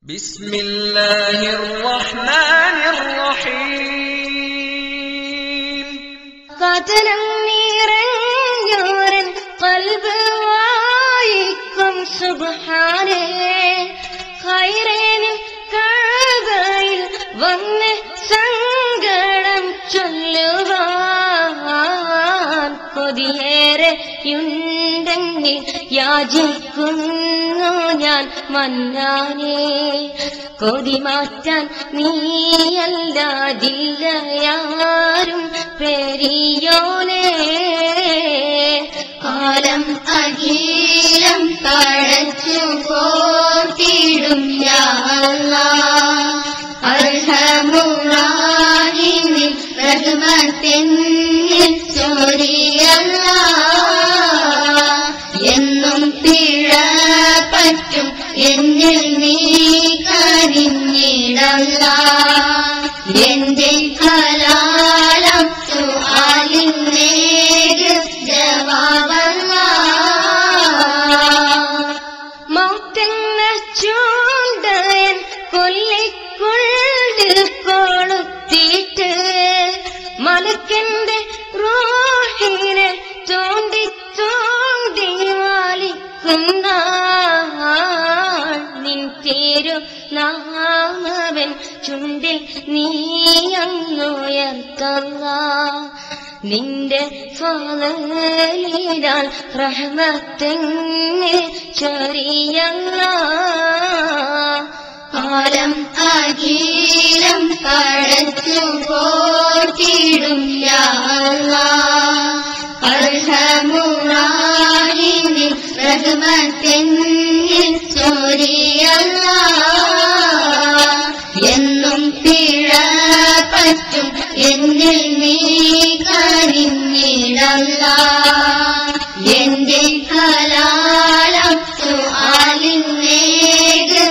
بسم الله الرحمن الرحيم കഥനം നിറഞ്ഞോരൻ കൽബ് വായിക്കും സുബ്ഹാനേ ഖൈറേനിൻ കഴകയിൽ വന്ന് സങ്കടം ചൊല്ലുവാൻ കൊതിയേറെയുണ്ടെങ്കിൽ യാചിക്കുന്നു ഞാൻ മന്നാനേ കൊതി മാറ്റാൻ നീയല്ലാതില്ലയാരും പെരിയോനേ കാലം അഖിലം പടച്ചു പോറ്റിടും അർഹമുറാഹിമിൽ റഹ്മത്തെന്നിൽ ചൊരിയല്ല എന്നും പിഴ പറ്റും എന്നിൽ നീ കരിഞ്ഞിടല്ല എന്റെ കലാലം സുആലിനേത് ജവാബല്ല മൗത്തെന്ന ചൂണ്ടൻ കൊല്ലിക്കൊള്ളിൽ കൊളുത്തിയിട്ട് മലക്കന്റെ റോഹിനെ തോണ്ടി തോണ്ടി വാലിക്കുന്ന നിൻ തേരു നാമവൻ ചുണ്ടിൽ നീ അങ്ങുയർത്തല്ല നിന്റെ ഫലീടാൽ റഹ്മത്തെങ്ങിൽ ചൊരിയല്ല കാലം അഖിലം പടച്ചു പോറ്റിടും അർഹമുറാഹിമിൽ റഹ്മത്തെന്നിൽ ചൊരിയല്ല എന്നും പിഴ പറ്റും എന്നിൽ നീ കരിഞ്ഞിടല്ല എന്റെ കലാലം സുആലിനേത്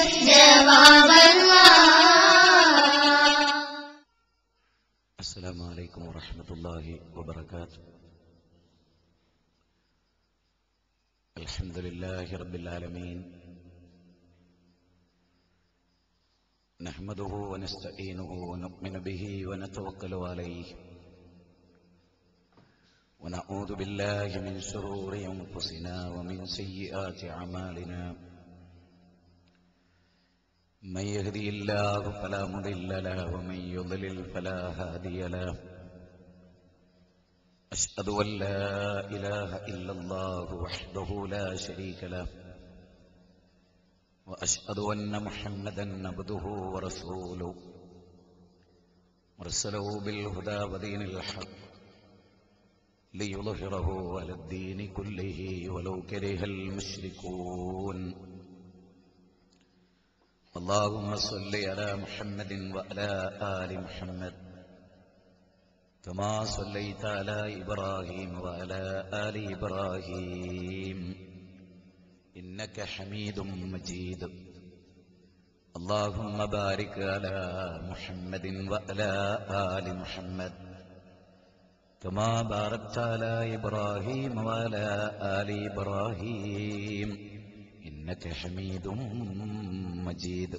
ജവാബല്ല السلام عليكم ورحمة الله وبركاته الحمد لله رب العالمين نحمده ونستعينه ونؤمن به ونتوكل عليه ونعوذ بالله من شرور أنفسنا ومن سيئات أعمالنا من يهدي الله فلا مضل له ومن يضلل فلا هادي له أشهد أن لا إله إلا الله وحده لا شريك له وأشهد أن محمدا عبده ورسوله أرسله بالهدى ودين الحق ليظهره على الدين كله ولو كره المشركون اللهم صل على محمد وعلى آل محمد كما صليت على إبراهيم وعلى آل إبراهيم إنك حميد مجيد اللهم بارك على محمد وعلى آل محمد كما باركت على إبراهيم وعلى آل إبراهيم إنك حميد مجيد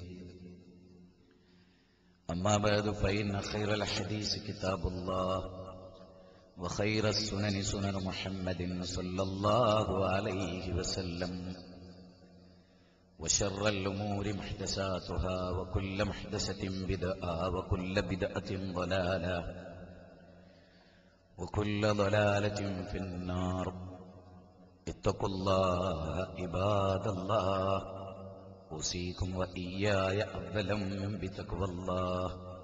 أما بعد فإن خير الحديث كتاب الله وخير السنن سنن محمد صلى الله عليه وسلم وشر الأمور محدثاتها وكل محدثة بدعة وكل بدعة ضلالة وكل ضلالة في النار اتقوا الله عباد الله أوصيكم وإياي أولا بتقوى الله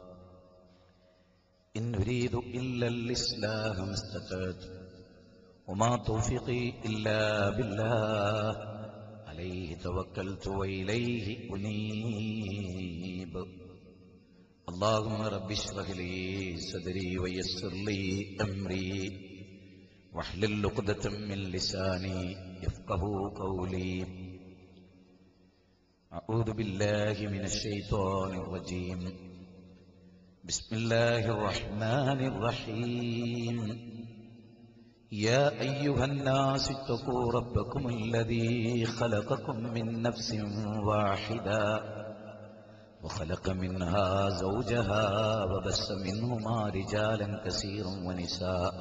إن أريد إلا الإصلاح ما استطعت وما توفيقي إلا بالله عليه توكلت وإليه أنيب اللهم رب اشرح لي صدري ويسر لي أمري واحلل عقدة من لساني يفقه قولي أعوذ بالله من الشيطان الرجيم بسم الله الرحمن الرحيم يا أيها الناس اتقوا ربكم الذي خلقكم من نفس واحدة وخلق منها زوجها وبس منهما رجالا كثيرا ونساء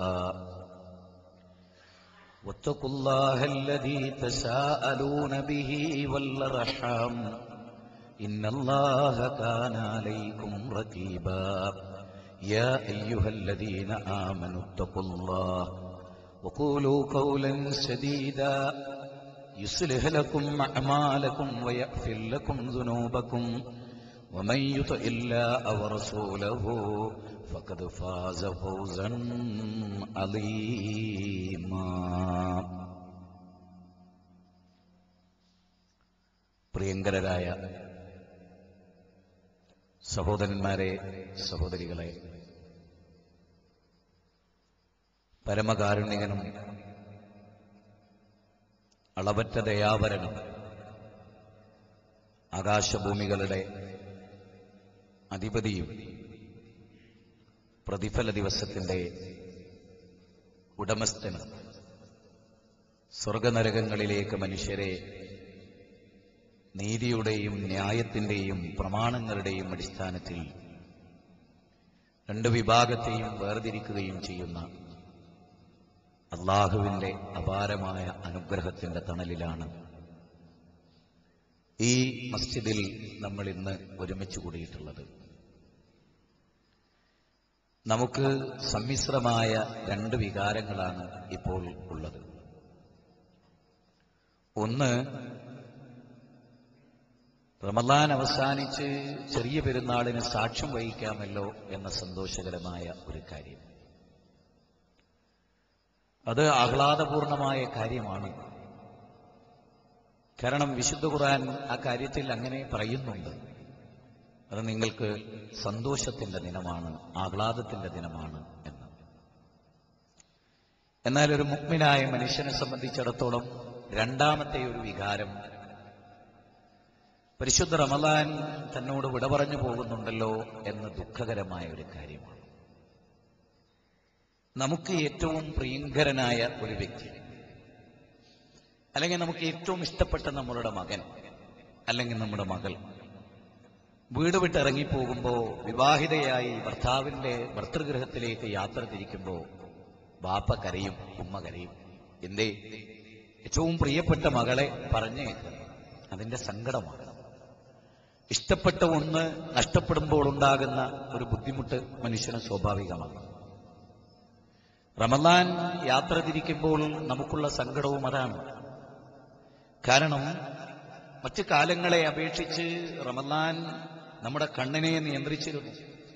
واتقوا الله الذي تساءلون به والارحام ان الله كان عليكم رقيبا يا ايها الذين امنوا اتقوا الله وقولوا قولا سديدا يصلح لكم اعمالكم ويغفر لكم ذنوبكم ومن يطع الله ورسوله فقد فاز فوزا عظيما പ്രിയങ്കരായ സഹോദരന്മാരെ സഹോദരികളെ പരമകാരുണികനും അളവറ്റ ദയാവരനും ആകാശഭൂമികളുടെ അധിപതിയും പ്രതിഫല ദിവസത്തിന്റെ ഉടമസ്ഥനും സ്വർഗനരകങ്ങളിലേക്ക് മനുഷ്യരെ നീതിയുടെയും ന്യായത്തിന്റെയും പ്രമാണങ്ങളുടെയും അടിസ്ഥാനത്തിൽ രണ്ട് വിഭാഗത്തെയും വേർതിരിക്കുകയും ചെയ്യുന്ന അള്ളാഹുവിന്റെ അപാരമായ അനുഗ്രഹത്തിന്റെ തണലിലാണ് ഈ മസ്ജിദിൽ നമ്മൾ ഇന്ന് ഒരുമിച്ച് കൂടിയിട്ടുള്ളത് നമുക്ക് സമ്മിശ്രമായ രണ്ട് വികാരങ്ങളാണ് ഇപ്പോൾ ഉള്ളത് ഒന്ന് റമദാൻ അവസാനിച്ച് ചെറിയ പെരുന്നാളിന് സാക്ഷ്യം വഹിക്കാമല്ലോ എന്ന സന്തോഷകരമായ ഒരു കാര്യം അത് ആഹ്ലാദപൂർണമായ കാര്യമാണ് കാരണം വിശുദ്ധ ഖുർആൻ ആ കാര്യത്തിൽ അങ്ങനെ പറയുന്നുണ്ട് അത് നിങ്ങൾക്ക് സന്തോഷത്തിന്റെ ദിനമാണ് ആഹ്ലാദത്തിന്റെ ദിനമാണ് എന്ന് എന്നാൽ ഒരു മുഗ്മിനായ മനുഷ്യനെ സംബന്ധിച്ചിടത്തോളം രണ്ടാമത്തെ ഒരു വികാരം പരിശുദ്ധ റമദാൻ തന്നോട് വിട പറഞ്ഞു പോകുന്നുണ്ടല്ലോ എന്ന ദുഃഖകരമായ ഒരു കാര്യമാണ് നമുക്ക് ഏറ്റവും പ്രിയങ്കരനായ ഒരു വ്യക്തി അല്ലെങ്കിൽ നമുക്ക് ഏറ്റവും ഇഷ്ടപ്പെട്ട നമ്മളുടെ മകൻ അല്ലെങ്കിൽ നമ്മുടെ മകൾ വീട് വിട്ട് ഇറങ്ങിപ്പോകുമ്പോൾ വിവാഹിതയായി ഭർത്താവിന്റെ ഭർത്തൃഗൃഹത്തിലേക്ക് യാത്ര തിരിക്കുമ്പോൾ ബാപ്പ കരയും ഉമ്മ കരയും എന്തേ ഏറ്റവും പ്രിയപ്പെട്ട മകളെ പറഞ്ഞേക്ക് അതിന്റെ സങ്കടമാണ് ഇഷ്ടപ്പെട്ട ഒന്ന് നഷ്ടപ്പെടുമ്പോൾ ഉണ്ടാകുന്ന ഒരു ബുദ്ധിമുട്ട് മനുഷ്യന് സ്വാഭാവികമാണ് റമദാൻ യാത്ര തിരിക്കുമ്പോൾ നമുക്കുള്ള സങ്കടവും അതാണ് കാരണം മറ്റു കാലങ്ങളെ അപേക്ഷിച്ച് റമദാൻ നമ്മുടെ കണ്ണിനെ നിയന്ത്രിച്ചിരുന്നു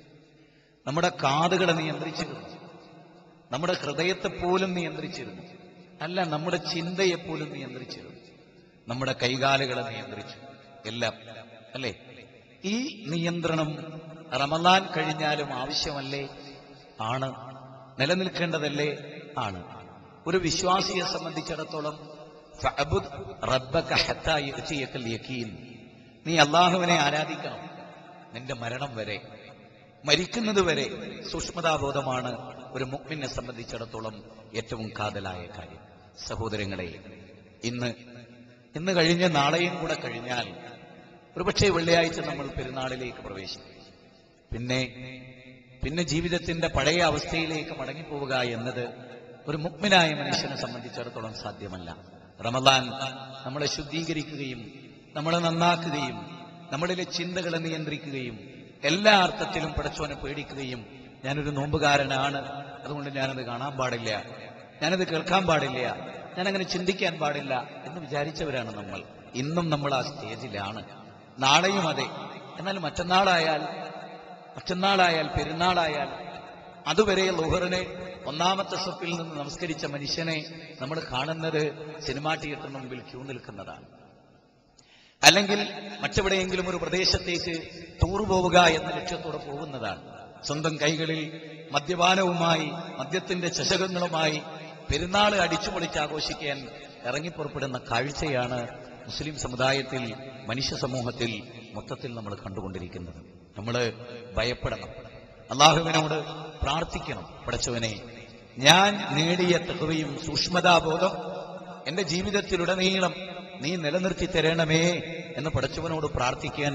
നമ്മുടെ കാതുകളെ നിയന്ത്രിച്ചിരുന്നു നമ്മുടെ ഹൃദയത്തെ പോലും നിയന്ത്രിച്ചിരുന്നു അല്ല നമ്മുടെ ചിന്തയെപ്പോലും നിയന്ത്രിച്ചിരുന്നു നമ്മുടെ കൈകാലുകളെ നിയന്ത്രിച്ചു എല്ലാം അല്ലേ ഈ നിയന്ത്രണം റമദാൻ കഴിഞ്ഞാലും ആവശ്യമല്ലേ ആണ് നിലനിൽക്കേണ്ടതല്ലേ ആണ് ഒരു വിശ്വാസിയെ സംബന്ധിച്ചിടത്തോളം ഫഅബുദ് റബ്ബക ഹത്താ യഅതിയക്കൽ യഖീൻ നീ അള്ളാഹുവിനെ ആരാധിക്കണം നിന്റെ മരണം വരെ മരിക്കുന്നത് വരെ സൂക്ഷ്മതാബോധമാണ് ഒരു മുഗ്മിനെ സംബന്ധിച്ചിടത്തോളം ഏറ്റവും കാതലായ കാര്യം സഹോദരങ്ങളെ ഇന്ന് ഇന്ന് കഴിഞ്ഞ് നാളെയും കൂടെ കഴിഞ്ഞാൽ ഒരുപക്ഷെ വെള്ളിയാഴ്ച നമ്മൾ പെരുന്നാളിലേക്ക് പ്രവേശിക്കും പിന്നെ പിന്നെ ജീവിതത്തിന്റെ പഴയ അവസ്ഥയിലേക്ക് മടങ്ങിപ്പോവുക എന്നത് ഒരു മുഗ്മിനായ മനുഷ്യനെ സംബന്ധിച്ചിടത്തോളം സാധ്യമല്ല റമദാൻ നമ്മളെ ശുദ്ധീകരിക്കുകയും നമ്മളെ നന്നാക്കുകയും നമ്മളിലെ ചിന്തകളെ നിയന്ത്രിക്കുകയും എല്ലാ അർത്ഥത്തിലും പടച്ചോനെ പേടിക്കുകയും ഞാനൊരു നോമ്പുകാരനാണ് അതുകൊണ്ട് ഞാനത് കാണാൻ പാടില്ല ഞാനത് കേൾക്കാൻ പാടില്ല ഞാനങ്ങനെ ചിന്തിക്കാൻ പാടില്ല എന്ന് വിചാരിച്ചവരാണ് നമ്മൾ ഇന്നും നമ്മൾ ആ സ്റ്റേജിലാണ് നാളെയും അതെ എന്നാൽ മറ്റന്നാളായാൽ മറ്റന്നാളായാൽ പെരുന്നാളായാൽ അതുവരെ ലോഹറിനെ ഒന്നാമത്തെ സപ്പിൽ നിന്ന് നമസ്കരിച്ച മനുഷ്യനെ നമ്മൾ കാണുന്നത് സിനിമാ തിയേറ്ററിന് മുമ്പിൽ ക്യൂ നിൽക്കുന്നതാണ് അല്ലെങ്കിൽ മറ്റെവിടെയെങ്കിലും ഒരു പ്രദേശത്തേക്ക് ടൂർ പോവുക എന്ന ലക്ഷ്യത്തോടെ പോകുന്നതാണ് സ്വന്തം കൈകളിൽ മദ്യപാനവുമായി മദ്യത്തിന്റെ ചഷകങ്ങളുമായി പെരുന്നാൾ അടിച്ചുപൊളിച്ച് ആഘോഷിക്കാൻ ഇറങ്ങിപ്പുറപ്പെടുന്ന കാഴ്ചയാണ് മുസ്ലിം സമുദായത്തിൽ മനുഷ്യ സമൂഹത്തിൽ മൊത്തത്തിൽ നമ്മൾ കണ്ടുകൊണ്ടിരിക്കുന്നത് നമ്മൾ ഭയപ്പെടണം അള്ളാഹുവിനോട് പ്രാർത്ഥിക്കണം പടച്ചവനെ ഞാൻ നേടിയ തെഹുവയും സൂക്ഷ്മതാബോധം എന്റെ ജീവിതത്തിലുടനീളം നീ നിലനിർത്തി തരണമേ എന്ന് പടച്ചവനോട് പ്രാർത്ഥിക്കാൻ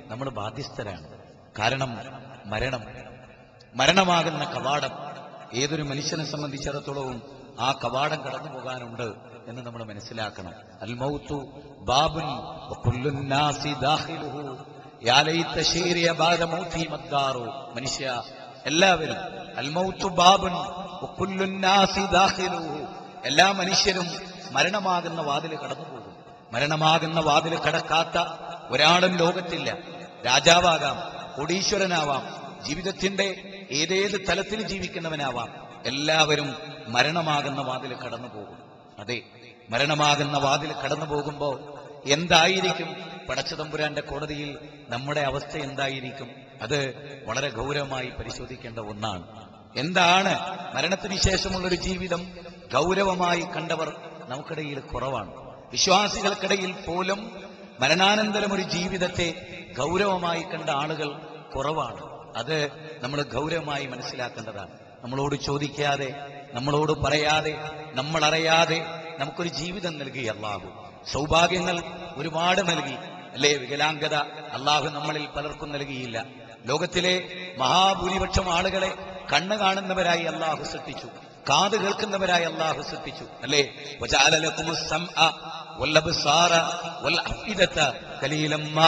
നമ്മൾ ബാധ്യസ്ഥരാണ് കാരണം മരണം മരണമാകുന്ന കവാടം ഏതൊരു മനുഷ്യനെ സംബന്ധിച്ചിടത്തോളവും ആ കവാടം കടന്നു പോകാനുണ്ട് എന്ന് നമ്മൾ മനസ്സിലാക്കണം അൽ മൗത്തു ബാബുൻ വകുല്ലുൻ നാസി ദാഖിലുഹു യാ ലൈത ശീരിയ ബാദ മൗതി മദ്ദാറു മനുഷ്യ എല്ലാവരും അൽ മൗത്തു ബാബുൻ വകുല്ലുൻ നാസി ദാഖിലുഹു എല്ലാ മനുഷ്യരും മരണമാകുന്ന വാതിൽ കടന്നു പോകും മരണമാകുന്ന വാതിൽ കടക്കാത്ത ഒരാളും ലോകത്തില്ല രാജാവാകാം കോടീശ്വരനാവാം ജീവിതത്തിന്റെ ഏതേത് തലത്തിൽ ജീവിക്കുന്നവനാവാം എല്ലാവരും മരണമാകുന്ന വാതിൽ കടന്നു പോകും അതെ മരണമാകുന്ന വാതിൽ കടന്നു പോകുമ്പോ എന്തായിരിക്കും പടച്ചതമ്പുരാന്റെ കോടതിയിൽ നമ്മുടെ അവസ്ഥ എന്തായിരിക്കും അത് വളരെ ഗൗരവമായി പരിശോധിക്കേണ്ട ഒന്നാണ് എന്താണ് മരണത്തിന് ശേഷമുള്ള ഒരു ജീവിതം ഗൗരവമായി കണ്ടവർ നമുക്കിടയിൽ കുറവാണ് വിശ്വാസികൾക്കിടയിൽ പോലും മരണാനന്തരം ഒരു ജീവിതത്തെ ഗൗരവമായി കണ്ട ആളുകൾ കുറവാണ് അത് നമ്മൾ ഗൗരവമായി മനസ്സിലാക്കേണ്ടതാണ് നമ്മളോട് ചോദിക്കാതെ നമ്മളോട് പറയാതെ നമ്മൾ അറിയാതെ നമുക്കൊരു ജീവിതം നൽകി അള്ളാഹു സൗഭാഗ്യങ്ങൾ ഒരുപാട് നൽകി അല്ലേ വികലാംഗത അള്ളാഹു നമ്മളിൽ പലർക്കും നൽകിയില്ല ലോകത്തിലെ മഹാഭൂരിപക്ഷം ആളുകളെ കണ്ണ് കാണുന്നവരായി അള്ളാഹു സൃഷ്ടിച്ചു കാത് കേൾക്കുന്നവരായി അള്ളാഹു സൃഷ്ടിച്ചു അല്ലേ വജാലലക്കും السمع والابصار والافئده قليلا ما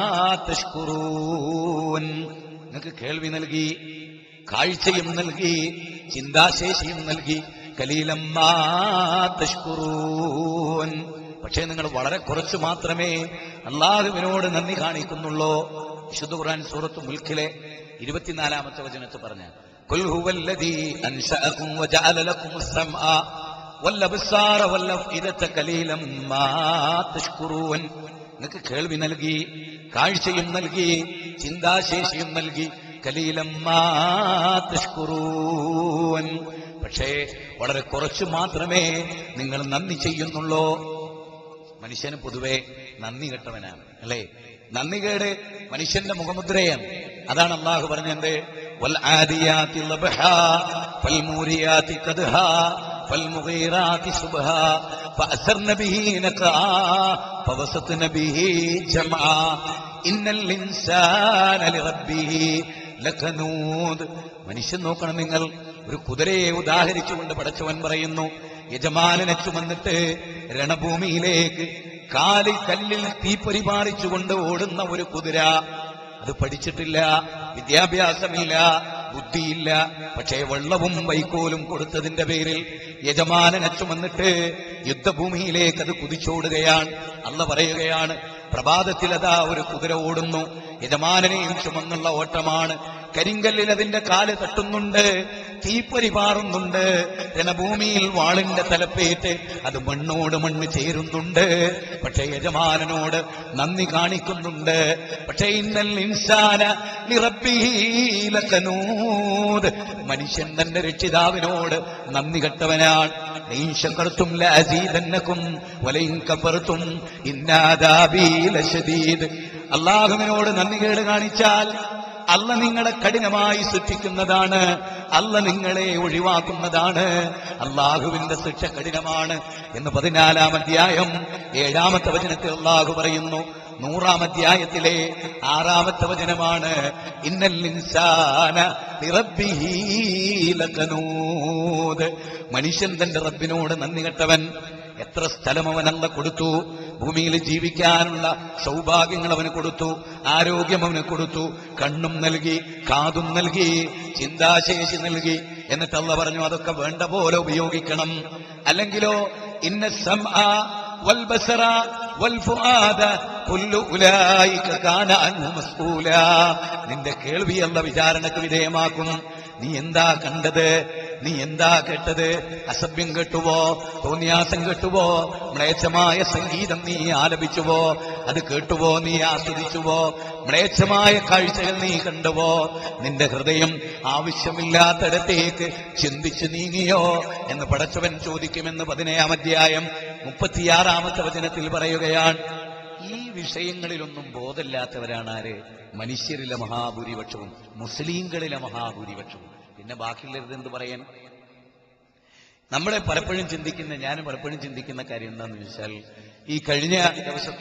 تشكرون നിങ്ങൾക്ക് കേൾവി നൽകി കാഴ്ചയും നൽകി ചിന്താശേഷിയും നൽകി കലീലം മാ തഷ്കുറൂൻ പക്ഷേ നിങ്ങൾ വളരെ കുറച്ച് മാത്രമേ അള്ളാഹുവിനോട് നന്ദി കാണിക്കുന്നുള്ളൂ വിശുദ്ധ ഖുർആൻ സൂറത്ത് മുൽക്കിലെ ഇരുപത്തിനാലാമത്തെ വചനത്ത് പറഞ്ഞ قل هو الذي أنشأكم وجعل لكم السمع والأبصار والأفئدة قليلا ما تشكرون നിങ്ങൾക്ക് കേൾവി നൽകി കാഴ്ചയും നൽകി ചിന്താശേഷിയും നൽകി കലീലം മാ തഷ്കുറൂൻ പക്ഷേ വളരെ കുറച്ചു മാത്രമേ നിങ്ങൾ നന്ദി ചെയ്യുന്നുള്ളൂ മനുഷ്യന് പൊതുവെ നന്ദി കെട്ടവനാണ് അല്ലേ നന്ദി കേട് മനുഷ്യന്റെ മുഖമുദ്രയാണ് അതാണ് അള്ളാഹു പറഞ്ഞത് والعاديات ضبحا فالموريات قدحا فالمغيرات صبحا فأثرن به نقعا فوسطن به جمعا إن الإنسان لربه ലഖനൂദ് മനുഷ്യൻ നോക്കണം നിങ്ങൾ ഒരു കുതിരയെ ഉദാഹരിച്ചുകൊണ്ട് പടച്ചവൻ പറയുന്നു യജമാനനെ ചുമന്നിട്ട് രണഭൂമിയിലേക്ക് കാലിൽ കല്ലിൽ തീ പരിപാലിച്ചുകൊണ്ട് ഓടുന്ന ഒരു കുതിര അത് പഠിച്ചിട്ടില്ല വിദ്യാഭ്യാസമില്ല ബുദ്ധിയില്ല പക്ഷേ വെള്ളവും വൈക്കോലും കൊടുത്തതിന്റെ പേരിൽ യജമാനനെ ചുമന്നിട്ട് യുദ്ധഭൂമിയിലേക്ക് അത് കുതിച്ചോടുകയാണ് അല്ല പറയുകയാണ് പ്രഭാതത്തിൽ അതാ ഒരു കുതിര ഓടുന്നു യജമാനനെയും ചുമന്നുള്ള ഓട്ടമാണ് കരിങ്കല്ലിൽ അതിന്റെ കാല് തട്ടുന്നുണ്ട് തീപ്പൊരി പാറുന്നുണ്ട് രണഭൂമിയിൽ വാളിന്റെ തലപ്പേറ്റ് അത് മണ്ണോട് മണ്ണ് ചേരുന്നുണ്ട് പക്ഷെ യജമാനനോട് നന്ദി കാണിക്കുന്നുണ്ട് പക്ഷെ ഇന്നൽ ഇൻസാന നിറപ്പീലക്കനൂത് മനുഷ്യൻ തന്റെ രക്ഷിതാവിനോട് നന്ദി കെട്ടവനാണ് ലൈൻ ശകർത്തും ലഅസീദന്നകും വലൈൻ കഫർത്തും ഇന്നാദാബീ ലശദീദ് അള്ളാഹുവിനോട് നന്ദി കേട് കാണിച്ചാൽ അല്ല നിങ്ങളെ കഠിനമായി സൃഷ്ടിക്കുന്നതാണ് അല്ല നിങ്ങളെ ഒഴിവാക്കുന്നതാണ് അള്ളാഹുവിന്റെ ശിക്ഷ കഠിനമാണ് എന്ന് പതിനാലാം അധ്യായം ഏഴാമത്തെ വചനത്തിൽ അള്ളാഹു പറയുന്നു നൂറാം അധ്യായത്തിലെ ആറാമത്തെ വചനമാണ് ഇന്നൽ ഇൻസാന ലിറബ്ബിഹി ലകനൂദ് മനുഷ്യൻ തന്റെ റബ്ബിനോട് നന്ദി കെട്ടവൻ എത്ര സ്ഥലം അവൻ അല്ല കൊടുത്തു ഭൂമിയിൽ ജീവിക്കാനുള്ള സൗഭാഗ്യങ്ങൾ അവന് കൊടുത്തു ആരോഗ്യം അവന് കൊടുത്തു കണ്ണും നൽകി കാതും നൽകി ചിന്താശേഷി നൽകി എന്നിട്ട് അല്ല പറഞ്ഞു അതൊക്കെ വേണ്ട പോലെ ഉപയോഗിക്കണം അല്ലെങ്കിലോ ഇന്ന സംഅ والبصر والفؤاد كل أولئك كان عنه مسؤولا നിന്റെ കേൾവി അല്ല വിചാരണക്ക് വിധേയമാക്കും നീ എന്താ കണ്ടത് നീ എന്താ കേട്ടത് അസഭ്യം കേട്ടുവോ തോന്നിയാസം കേട്ടുവോ മ്ലേച്ഛമായ സംഗീതം നീ ആലപിച്ചുവോ അത് കേട്ടുവോ നീ ആസ്വദിച്ചുവോ മ്ലേച്ഛമായ കാഴ്ചകൾ നീ കണ്ടുവോ നിന്റെ ഹൃദയം ആവശ്യമില്ലാത്തിടത്തേക്ക് ചിന്തിച്ചു നീങ്ങിയോ എന്ന് പടച്ചവൻ ചോദിക്കുമെന്ന് പതിനേഴാം അധ്യായം മുപ്പത്തിയാറാമത്തെ വചനത്തിൽ പറയുകയാണ് ഈ വിഷയങ്ങളിലൊന്നും ബോധമില്ലാത്തവരാണ് ആര് മനുഷ്യരിലെ മഹാഭൂരിപക്ഷവും മുസ്ലിങ്ങളിലെ മഹാഭൂരിപക്ഷവും പിന്നെ ബാക്കിയുള്ളത് എന്ത് പറയാൻ നമ്മളെ പലപ്പോഴും ചിന്തിക്കുന്ന ഞാനും പലപ്പോഴും ചിന്തിക്കുന്ന കാര്യം എന്താണെന്ന് ചോദിച്ചാൽ ഈ കഴിഞ്ഞ ദിവസം